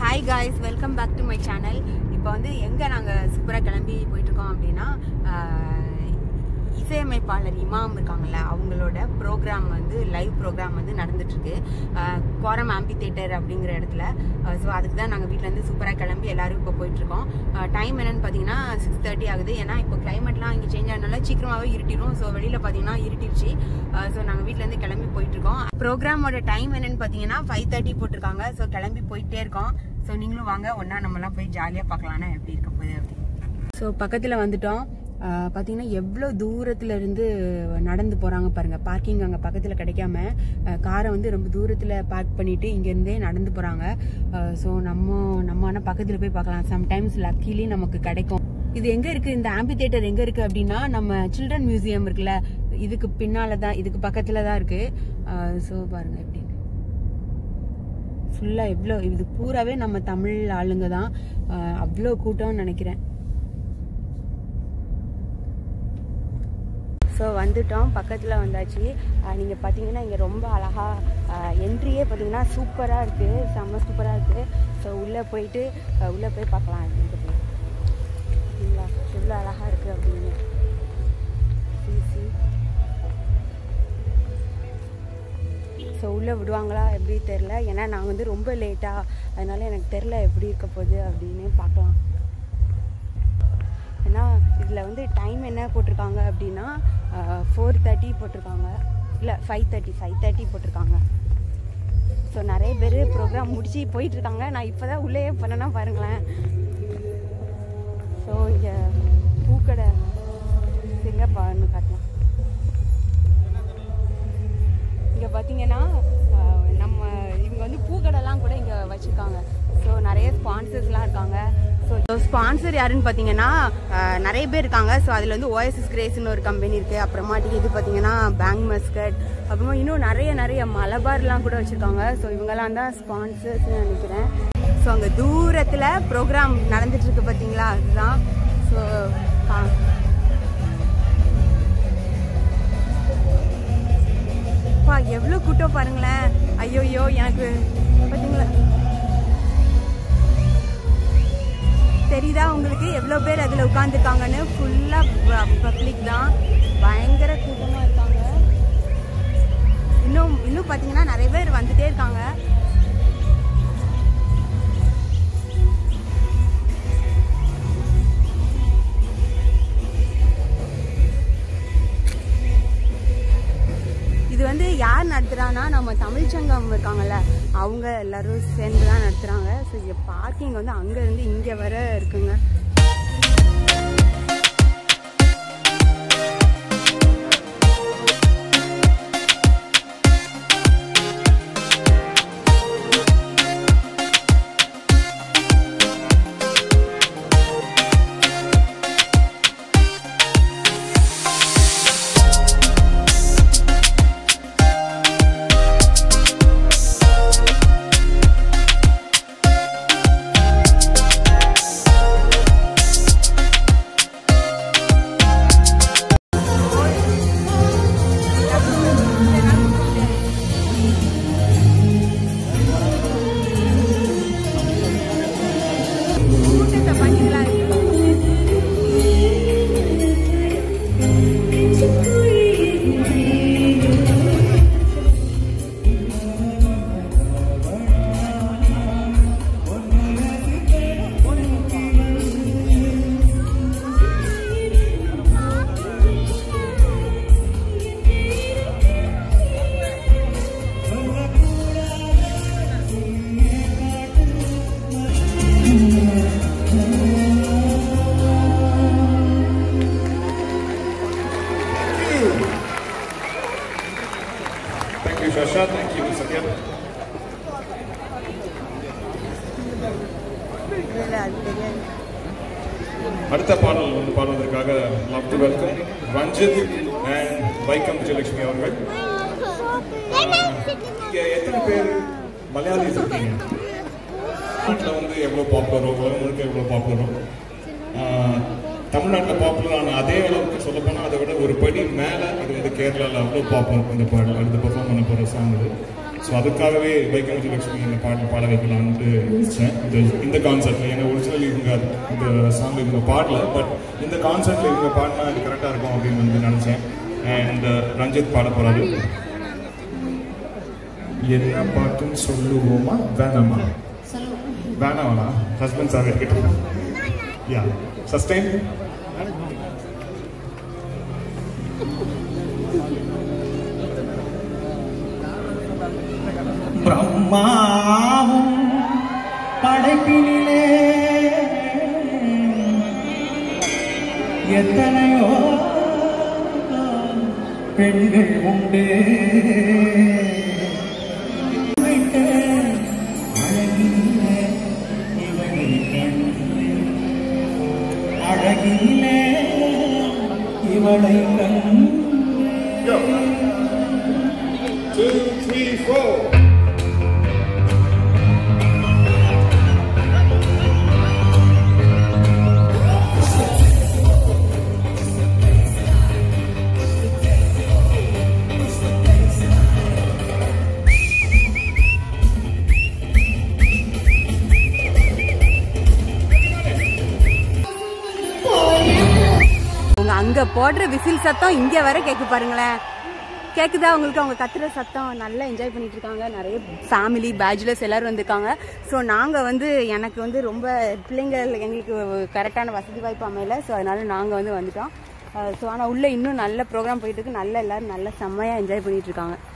Hi guys welcome back to my channel இப்போ வந்து எங்கே நாங்கள் சூப்பராக கிளம்பி போயிட்டுருக்கோம் அப்படின்னா ஆஹ், இசையமைப்பாளர் இமாம் இருக்காங்கல்ல அவங்களோட ப்ரோக்ராம் வந்து லைவ் ப்ரோக்ராம் வந்து நடந்துட்டுருக்கு கோரம் ஆம்பி தேட்டர் அப்படிங்கிற இடத்துல ஸோ அதுக்கு தான் நாங்கள் வீட்டிலேருந்து சூப்பராக கிளம்பி எல்லாரும் இப்போ போயிட்டுருக்கோம் டைம் என்னன்னு பார்த்தீங்கன்னா சிக்ஸ் தேர்ட்டி ஆகுது ஏன்னா இப்போ கிளைமேட்லாம் இங்கே சேஞ்ச் ஆனதுனால சீக்கிரமாகவே இருட்டிடும் ஸோ வெளியில் பார்த்தீங்கன்னா இருட்டிடுச்சு ஸோ நாங்கள் வீட்டிலேருந்து கிளம்பி போயிட்டுருக்கோம் ப்ரோக்ராமோட டைம் என்னன்னு பார்த்தீங்கன்னா ஃபைவ் தேர்ட்டி போட்டிருக்காங்க ஸோ கிளம்பி போயிட்டே இருக்கோம் ஸோ நீங்களும் வாங்க ஒன்றா நம்மலாம் போய் ஜாலியாக பார்க்கலான்னா எப்படி இருக்க போகுது அப்படி ஸோ பக்கத்தில் வந்துட்டோம் ஆஹ் பார்த்தீங்கன்னா எவ்வளோ தூரத்தில் இருந்து நடந்து போகிறாங்க பாருங்கள் பார்க்கிங் அங்கே பக்கத்தில் கிடைக்காம காரை வந்து ரொம்ப தூரத்தில் பார்க் பண்ணிட்டு இங்கேருந்தே நடந்து போகிறாங்க ஸோ நம்ம நம்ம ஆனால் பக்கத்தில் போய் பார்க்கலாம் சம்டைம்ஸ் லக்கிலி நமக்கு கிடைக்கும் இது எங்கே இருக்குது இந்த ஆம்பி தேட்டர் எங்கே இருக்குது அப்படின்னா நம்ம சில்ட்ரன் மியூசியம் இருக்குல்ல இதுக்கு பின்னால் தான் இதுக்கு பக்கத்தில் தான் இருக்குது ஸோ பாருங்கள் எப்படி ஃபுல்லாக எவ்வளோ இது பூராவே நம்ம தமிழ் ஆளுங்க தான் அவ்வளோ கூட்டம்னு நினைக்கிறேன் ஸோ வந்துட்டோம் பக்கத்தில் வந்தாச்சு நீங்கள் பார்த்தீங்கன்னா இங்கே ரொம்ப அழகாக என்ட்ரியே பார்த்தீங்கன்னா சூப்பராக இருக்குது செம்ம சூப்பராக இருக்குது ஸோ உள்ளே போயிட்டு அஹ், உள்ளே போய் பார்க்கலாம் அப்படின்ட்டு போய் சரிங்களா எவ்வளோ அழகாக இருக்குது அப்படின்னு ஈஸி ஸோ உள்ளே விடுவாங்களா எப்படி தெரில ஏன்னா நான் வந்து ரொம்ப லேட்டாக அதனால எனக்கு தெரில எப்படி இருக்க போகுது அப்படின்னு பார்க்கலாம் ஏன்னா இதில் வந்து டைம் என்ன போட்டிருக்காங்க அப்படின்னா ஃபோர் தேர்ட்டி போட்டிருக்காங்க இல்லை ஃபைவ் தேர்ட்டி ஃபைவ் தேர்ட்டி போட்டிருக்காங்க ஸோ நிறைய பேர் ப்ரோக்ராம் முடிச்சு போயிட்டு இருக்காங்க நான் இப்போ தான் உள்ளே பண்ணேன்னா பாருங்களேன் ஸோ இங்கே பூக்கடை எங்கே பாருன்னு காட்டலாம் இங்கே பார்த்தீங்கன்னா ஆஹ், நம்ம இவங்க வந்து பூக்கடைலாம் கூட இங்கே வச்சுருக்காங்க ஸோ நிறைய ஸ்பான்சர்ஸ்லாம் இருக்காங்க ஸோ ஸ்பான்சர் யாருன்னு பார்த்தீங்கன்னா ஆஹ், நிறைய பேர் இருக்காங்க ஸோ அதில் வந்து ஓஎஸ்எஸ் கிரேஸ்னு ஒரு கம்பெனி இருக்குது அப்புறமாட்டிக்கு இது பார்த்தீங்கன்னா பேங்க் மஸ்கட் அப்புறமா இன்னும் நிறைய நிறைய மலபார்லாம் கூட வச்சுருக்காங்க ஸோ இவங்கெல்லாம் தான் ஸ்பான்சர்ஸ்னு நினைக்கிறேன் ஸோ அங்கே தூரத்தில் ப்ரோக்ராம் நடந்துட்டு இருக்கு பார்த்தீங்களா அதுதான் ஸோ அப்பா எவ்வளோ கூட்டம் பாருங்களேன் ஐயோயோ எனக்கு பார்த்தீங்களா தெரியுதா உங்களுக்கு எவ்வளோ பேர் அதில் உட்காந்துருக்காங்கன்னு ஃபுல்லாக பப்ளிக் தான் பயங்கர கூட்டமாக இருக்காங்க இன்னும் இன்னும் பார்த்தீங்கன்னா நிறைய பேர் வந்துட்டே இருக்காங்க இது வந்து யார் நடத்துறான்னா நம்ம தமிழ்ச்சங்கம் இருக்காங்கல்ல அவங்க எல்லாரும் சேர்ந்து தான் நடத்துறாங்க ஸோ இங்கே பார்க்கிங் வந்து அங்கேருந்து இங்கே வர இருக்குங்க கூட்டத்தை பண்ணிக்கலாம் Thank you, Shasha. Thank you, Satya. இல்லை அது தெரியாது அடுத்த பாடல் வந்து பாடுவதற்காக love to welcome Ranjith and Vaikom Vijayalakshmi அவர்கள் இங்க எத்தனை பேர் மலையாளிஸ் இருக்கீங்க நாட்டில் வந்து எவ்வளோ பாப்புலரோ உலகம் முழுக்க எவ்வளோ பாப்புலரோ தமிழ்நாட்டில் பாப்புலரான அதே அளவுக்கு சொல்லப்போனால் அதை விட ஒரு படி மேலே இது வந்து கேரளாவில் அவ்வளோ பாப்புலர் இந்த பாடல் அடுத்து பர்ஃபார்ம் பண்ண போகிற சாங் இது ஸோ அதுக்காகவே வைக்கமுத்து லட்சுமி இந்த பாட்டு பாட வைக்கலான்ட்டு யோசிச்சேன் இந்த இந்த கான்செர்ட்ல ஏன்னா ஒரிஜினலி இவங்க இந்த சாங் இவங்க பாடல பட் இந்த கான்செர்ட்ல இவங்க பாடினா இது கரெக்டாக இருக்கும் அப்படின்னு வந்து நினச்சேன் அண்ட் ரஞ்சித் பாட போறாரு என்ன பாட்டுன்னு சொல்லுவோமா வேணாமா வேணாம் வேணாம் ஹஸ்பண்ட்ஸாக இருக்கட்டும் யா சஸ்டைன் பிரம்மாவும் படைப்பினிலே எத்தனையோ பெண்கள் உண்டு வைத்த அழகிலே இவனை கண்டு அழகிலே இவளை கண்டு Two, three, four. அவங்க அங்க போடுற விசில் சத்தம் இங்க வர கேக்கு பாருங்களேன் கேக்குதா உங்களுக்கு அவங்க கத்துற சத்தம் நல்லா என்ஜாய் பண்ணிட்டு இருக்காங்க நிறைய ஃபேமிலி பேச்சுலர்ஸ் எல்லாரும் வந்திருக்காங்க ஸோ நாங்கள் வந்து எனக்கு வந்து ரொம்ப பிள்ளைங்கள் எங்களுக்கு கரெக்டான வசதி வாய்ப்பு அமையல ஸோ அதனால நாங்கள் வந்து வந்துட்டோம் ஸோ ஆனால் உள்ள இன்னும் நல்ல ப்ரோக்ராம் போயிட்டு இருக்கு நல்ல எல்லாரும் நல்ல செம்மையாக என்ஜாய் பண்ணிட்டு இருக்காங்க